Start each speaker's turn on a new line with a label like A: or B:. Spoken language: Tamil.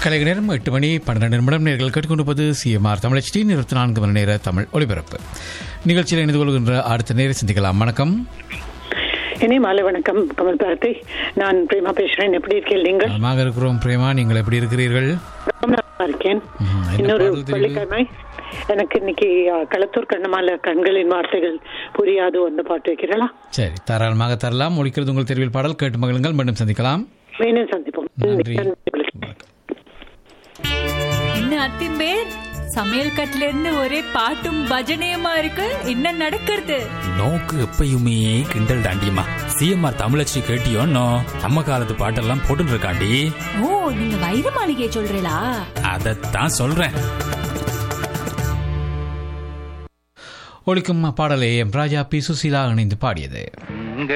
A: கலைக நேரம் எட்டு மணி பன்னிரண்டு நிமிடம் நேர்கள் கேட்டுக்கொண்டிருப்பது சிஎம்ஆர் தமிழ் டி இருபத்தி நான்கு மணி நேர தமிழ் ஒலிபரப்பு நிகழ்ச்சியில் இணைந்து கொள்கின்ற அடுத்த நேரம் சிந்திக்கலாம் வணக்கம்
B: இனி மாலை வணக்கம் கமல் பாரதி நான் பிரேமா பேசுறேன் எப்படி இருக்கீங்க நீங்கள்
A: நலமாக இருக்கிறோம் பிரேமா நீங்கள் எப்படி இருக்கிறீர்கள்
B: ரொம்ப நல்லா இருக்கேன்
A: ம், என்ன
B: இன்னொரு
A: பாடல் தெரியுது?
B: வெள்ளிக்கிழமை எனக்கு இன்னைக்கு அ, களத்தூர் கண்ணமால கண்களின் வார்த்தைகள் புரியாது அந்த பாட்டு வைக்கிறீங்களா
A: சரி தாராளமாக தரலாம் ஒழிக்கிறது உங்கள் தெருவில் பாடல் கேட்டு மகிழுங்கள் மீண்டும் சந்திக்கலாம்
B: மீண்டும் சந்திப்போம்
A: நன்றி
B: உங்களுக்கு.
A: வணக்கம்.
C: என்ன அத்திம்பேர் சமையல் கட்டுல இருந்து ஒரே பாட்டும் பஜனையுமா இருக்கு என்ன நடக்கிறது
D: நோக்கு எப்பயுமே கிண்டல் தாண்டியம்மா சிஎம்ஆர் தமிழச்சி கேட்டியோன்னோ நம்ம காலத்து பாட்டெல்லாம் போட்டுட்டு இருக்காண்டி
C: ஓ நீங்க வைர மாளிகையை சொல்றீங்களா
D: அதைத்தான் சொல்றேன்
A: ஒழிக்கும் பாடலை எம் ராஜா பி சுசீலா இணைந்து பாடியது